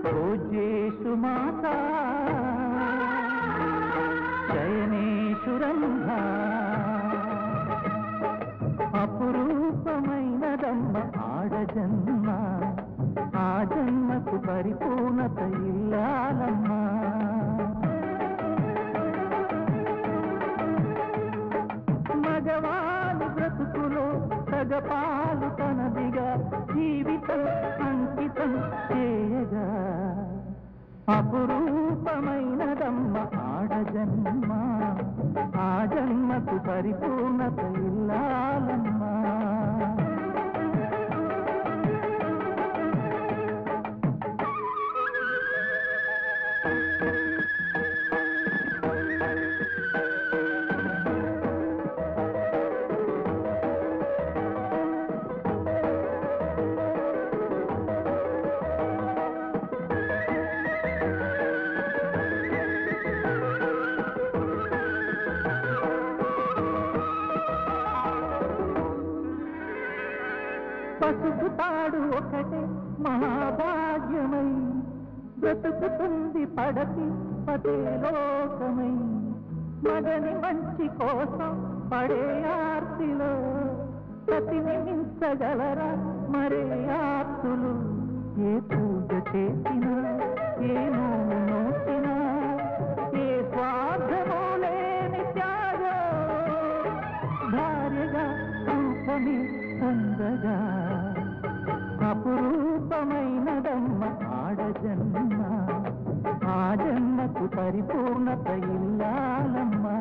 పూజ్యేషు మాత శయనేషు రంభ అపురూపమైనదమ్మ ఆడజన్మ ఆ జన్మకు పరిపూర్ణత ఇల్లాలమ్మా మగవాళ్ళు బ్రతుకులో సగపాలు తనదిగా జీవితం అంకితం చేయగా అపురూపమైనదమ్మ ఆడజన్మ ఆ జన్మకు పరిపూర్ణత ఇల్లాలమ్మా పసుపు తాడు ఒకటే మహాభాగ్యమై బ్రతుకుతుంది పడతి పదే లోకమై మగని మంచి కోసం పడే ఆర్తిలో సతిని మించగలరా మరే ఆర్తులు ఏ పూజ చేసినా ఏ నోము నోచినా ఏ స్వార్థమో లేని త్యాగం భార్యగా రూపమే పొందగా అపురూపమైనదమ్మ ఆడజన్మ ఆ జన్మకు పరిపూర్ణత ఇల్లాలమ్మా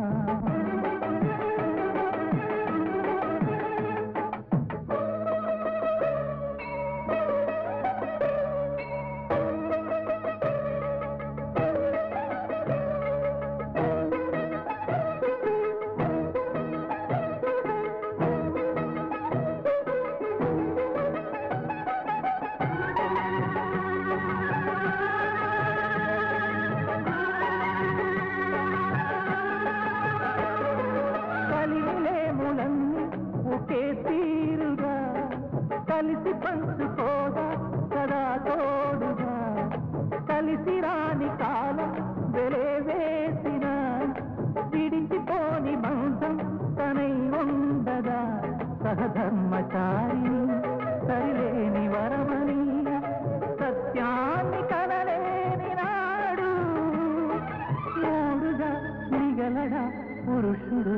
కలిలేములన్నీ ఒకే తీరుగా కలిసి పంచుకోగా సదా తోడుగా కలిసి రాని కాలం వెలే వేసిన విడిచిపోని బంధం తనై ఉండగా సహధర్మచారి సరిలేని వరమని సత్యాన్ని కనలేని నాడు మూడుగా మిగలడా పురుషుడు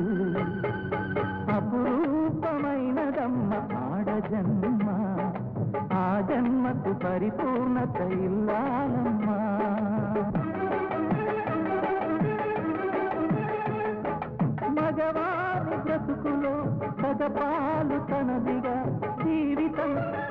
అపురూపమైనదమ్మ ఆడజన్మ ఆ జన్మకు పరిపూర్ణత ఇల్లాలమ్మా మగవారి బ్రతుకులో సగపాలు తనదిగా జీవితం